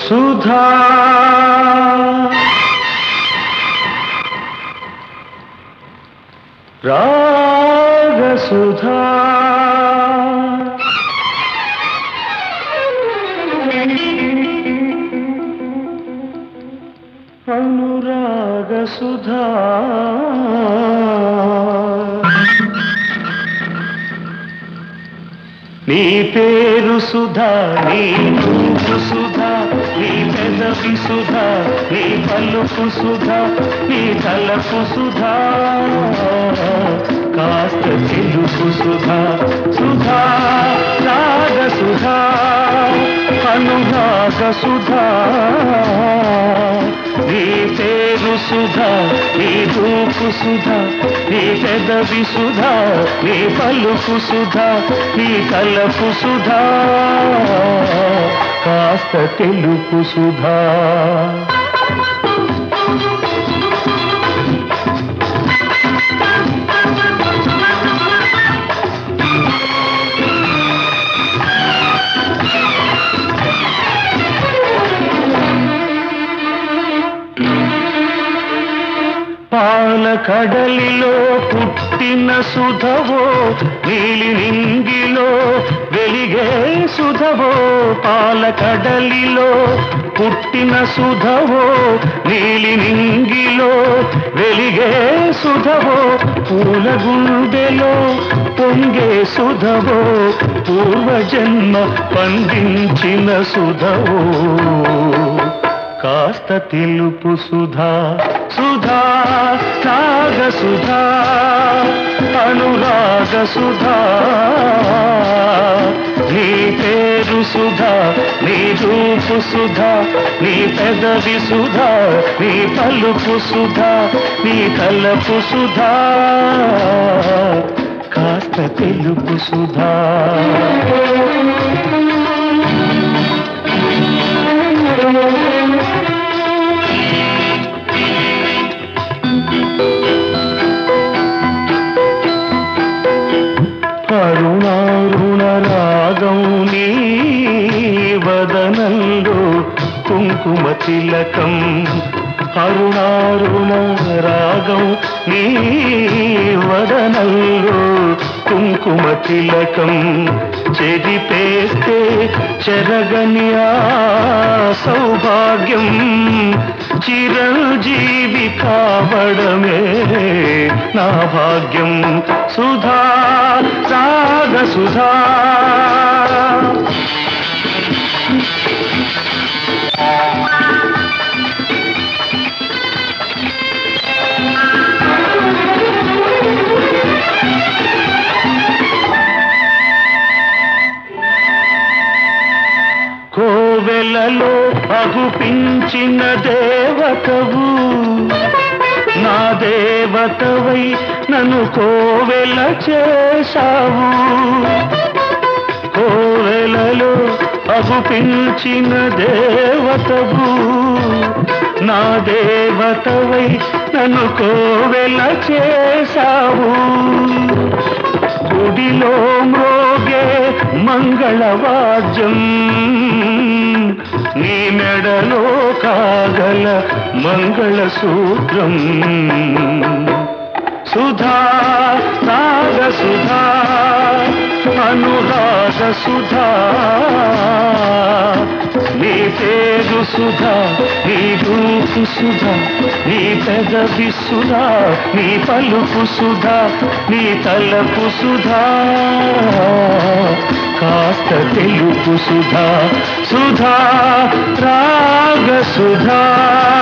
సుధా రాగ సుధా అనురాగ సుధా నీ పేరు సుధా నీ రూపు సుధా నీ పెదవి సుధా నీ పలుకు సుధా నీ తలకు సుధా కాస్త తెలుపు సుధా సుధా రాగ సుధా అనురాగ సుధా నీ పేరు సుధా నీ రూపు సుధా నీ పెదవి సుధా నీ పలుకు సుధా నీ కలపు సుధా కాస్త తెలుపు సుధా పాల కడలిలో పుట్టిన సుధవో నీలి నింగిలో వెలిగే సుధవో పాల కడలిలో పుట్టిన సుధవో నీలి నింగిలో వెలిగే సుధవో పూల గుండెలో పొంగే సుధవో పూర్వజన్మ పండించిన సుధవో కాస్త తెలుపు సుధా సుధా నాగ సుధా అనురాగ సుధా నీ పేరు సుధా నీ రూపు సుధా నీ పెదవి సుధా నీ పలుపు సుధా నీ తలపు సుధా కాస్త తెలుపు సుధా కరుణారుణ రాగం నీ వదనంలో కుంకుమ తిలకం అరుణారుణ రాగం నీ వదనంలో కుంకుమ తిలకం చెరిపేస్తే చెరగని ఆ సౌభాగ్యం చిరంజీవి కావడమే నా భాగ్యం సుధా సాగ సుధా కోవెలలో అగుపించిన దేవతవు నా దేవతవై నన్ను కోవెల చేశావు కోవెలలో అగుపించిన దేవతవు నా దేవతవై నన్ను కోవెల చేశావు గుడిలో మ్రోగే మంగళవాద్యం నీ మెడలో కాగల మంగళసూత్రం సుధా నాగ సుధా అనురాగ సుధా నీ పేరు సుధా నీ రూపు సుధా నీ పెదవి సుధా నీ పలుకు సుధా నీ తలపు సుధా కాస్త తెలుపు సుధా సుధా రాగ సుధా